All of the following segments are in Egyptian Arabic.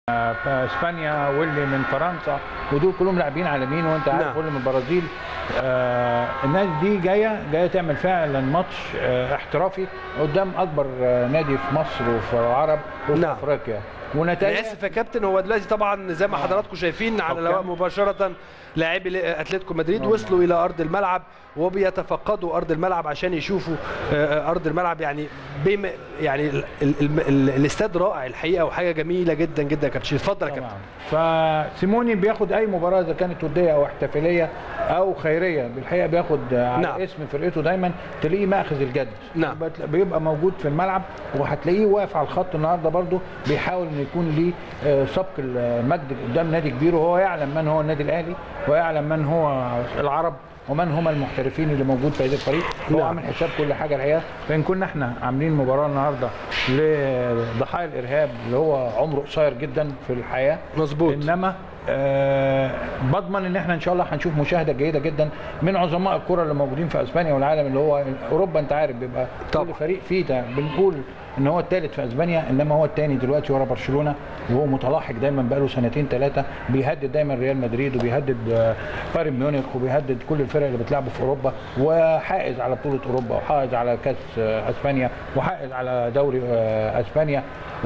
في اسبانيا واللي من فرنسا ودول كلهم لاعبين عالميين وانت عارف نعم. واللي من البرازيل آه الناس دي جايه جايه تعمل فعلا ماتش آه احترافي قدام اكبر آه نادي في مصر وفي العرب وفي نعم. افريقيا انا ونتائج اسف يا كابتن هو دلوقتي طبعا زي ما حضراتكم شايفين على أوكي. الهواء مباشره لاعبي اتلتيكو مدريد نعم. وصلوا الى ارض الملعب وبيتفقدوا ارض الملعب عشان يشوفوا آه، آه، ارض الملعب يعني بما يعني ال- ال- ال- ال- الاستاد رائع الحقيقه وحاجه جميله جدا جدا يا كابتن شريف. اتفضل يا كابتن طبعا فسيموني بياخد اي مباراه اذا كانت وديه او احتفاليه او خيريه بالحقيقه بياخد على نعم. اسم فرقته دايما تلاقيه ماخذ الجد نعم. بت- بيبقى موجود في الملعب وهتلاقيه واقف على الخط النهارده برده بيحاول انه يكون ليه آه، سبق المجد قدام نادي كبير وهو يعلم من هو النادي الاهلي ويعلم من هو العرب ومن هم المحترفين اللي موجود في هذا الفريق هو نعم. عامل حساب كل حاجه الحقيقه فان كنا احنا عاملين مباراه النهارده لضحايا الارهاب اللي هو عمره قصير جدا في الحياه مظبوط انما آه بضمن ان احنا ان شاء الله هنشوف مشاهده جيده جدا من عظماء الكره اللي موجودين في اسبانيا والعالم اللي هو اوروبا انت عارف بيبقى طبعا. كل فريق فيه ده بنقول ان هو الثالث في اسبانيا انما هو الثاني دلوقتي ورا برشلونه وهو متلاحق دايما بقاله سنتين ثلاثه بيهدد دايما ريال مدريد وبيهدد آه، بايرن ميونخ وبيهدد كل الفرق اللي بتلعبه في اوروبا وحائز على بطوله اوروبا وحائز على كاس آه، اسبانيا وحائز على دوري آه، اسبانيا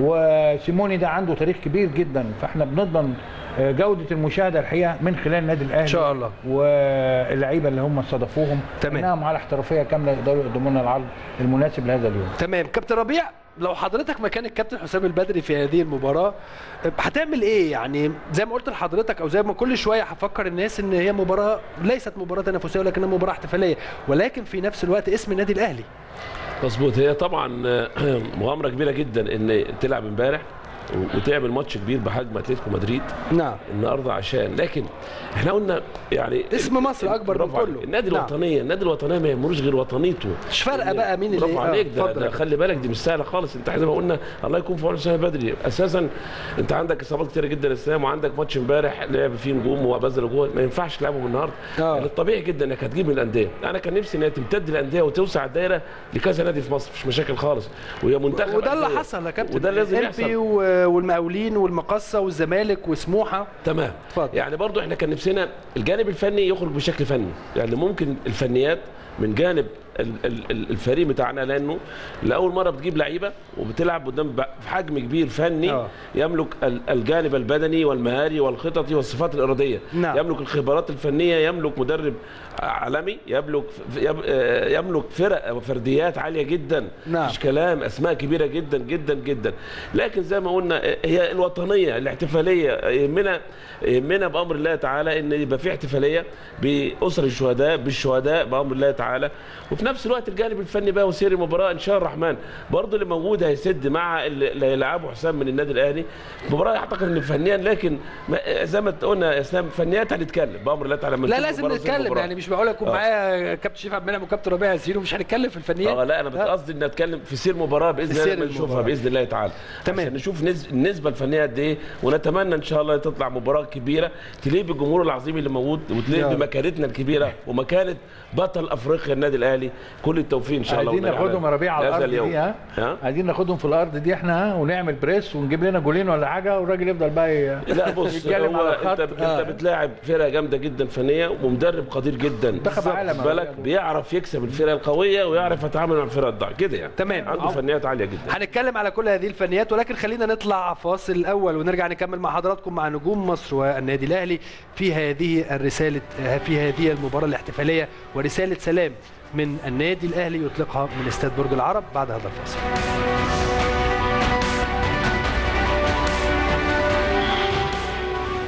وسيموني ده عنده تاريخ كبير جدا فاحنا بنضمن آه، جوده المشاهده الحقيقه من خلال النادي الاهلي ان شاء الله واللعيبه اللي هم استضافوهم تمام. انهم على احترافيه كامله يقدروا يقدموا لنا العرض المناسب لهذا اليوم تمام كابتن ربيع لو حضرتك مكان الكابتن حسام البدري في هذه المباراه هتعمل ايه يعني زي ما قلت لحضرتك او زي ما كل شويه هفكر الناس ان هي مباراه ليست مباراه تنافسيه ولكنها مباراه احتفاليه ولكن في نفس الوقت اسم النادي الاهلي مظبوط هي طبعا آه، مغامره كبيره جدا ان تلعب امبارح و- وتعمل ماتش كبير بحجم اتلتيكو مدريد نعم النهارده عشان لكن احنا قلنا يعني اسم مصر أكبر من برافو عليك. كله. النادي نعم. الوطنيه النادي الوطنيه ما يهموش غير وطنيته مش فارقه بقى مين اللي برافو آه، عليك ده, اتفضل يا ده خلي بالك دي مش سهله خالص انت زي ما قلنا الله يكون في عون حسام بدري اساسا انت عندك اصابات كتيره جدا يا اسلام وعندك ماتش امبارح لعب فيه نجوم وبذل جوه ما ينفعش تلعبهم النهارده آه. يعني الطبيعي جدا انك هتجيب من الانديه انا كان نفسي ان هي تمتد الانديه وتوسع الدايره لكذا نادي في مصر مش مشاكل خالص وهي منتخب وده اللي أندية. حصل يا كابتن وده اللي لازم البي يحصل و- والمقاولين والمقصه والزمالك وسموحه تمام اتفضل. يعني برضو احنا كان نفسنا الجانب الفني يخرج بشكل فني يعني ممكن الفنيات من جانب ال- ال- ال- الفريق بتاعنا لانه لاول مره بتجيب لعيبه وبتلعب قدام ب- في حجم كبير فني آه. يملك ال- الجانب البدني والمهاري والخططي والصفات الاراديه نعم. يملك الخبرات الفنيه يملك مدرب عالمي يملك ف- يم- آه، يملك فرق وفرديات عاليه جدا نعم. مش كلام اسماء كبيره جدا جدا جدا لكن زي ما قلنا آه، هي الوطنيه الاحتفاليه آه، يهمنا يهمنا بامر الله تعالى ان يبقى في احتفاليه باسر الشهداء بالشهداء بامر الله تعالى وفي نفس الوقت الجانب الفني بقى وسير المباراه ان شاء الرحمن برضه اللي موجود هيسد مع اللي اللي هيلعبه حسام من النادي الاهلي مباراه اعتقد ان فنيا لكن ما- زي ما قلنا يا اسلام فنيات هنتكلم بامر الله تعالى لما لا نشوف لازم مباراة زي نتكلم المباراة. يعني مش معقول يكون آه. معايا كابتن شريف عبد المنعم وكابتن ربيع ياسين ومش هنتكلم في الفنيات اه لا انا قصدي ان اتكلم في سير مباراه باذن في الله سير لما نشوفها المباراة. باذن الله تعالى تمام. عشان نشوف نز... النسبه الفنيه قد ايه ونتمنى ان شاء الله تطلع مباراه كبيره تليق بالجمهور العظيم اللي موجود يا وتليق رب. بمكانتنا الكبيره ومكانه بطل افريقيا النادي الاهلي كل التوفيق ان شاء الله عايزين والنبي ناخدهم على يا ربيع على هذا الارض اليوم. دي ها ها عايزين ناخدهم في الارض دي احنا ها ونعمل بريس ونجيب لنا جولين ولا حاجه والراجل يفضل بقى ي- لا بص يتكلم هو على انت الخط انت بتلاعب فرقه جامده جدا فنيه ومدرب قدير جدا منتخب عالم خد بالك بيعرف يكسب الفرقه القويه ويعرف يتعامل مع الفرقه الضعيفه كده يعني تمام. عنده عم- فنيات عاليه جدا هنتكلم على كل هذه الفنيات ولكن خلينا نطلع فاصل الاول ونرجع نكمل مع حضراتكم مع نجوم مصر والنادي الاهلي في هذه الرساله في هذه المباراه الاحتفاليه ورساله سلام من النادي الاهلي يطلقها من استاد برج العرب بعد هذا الفاصل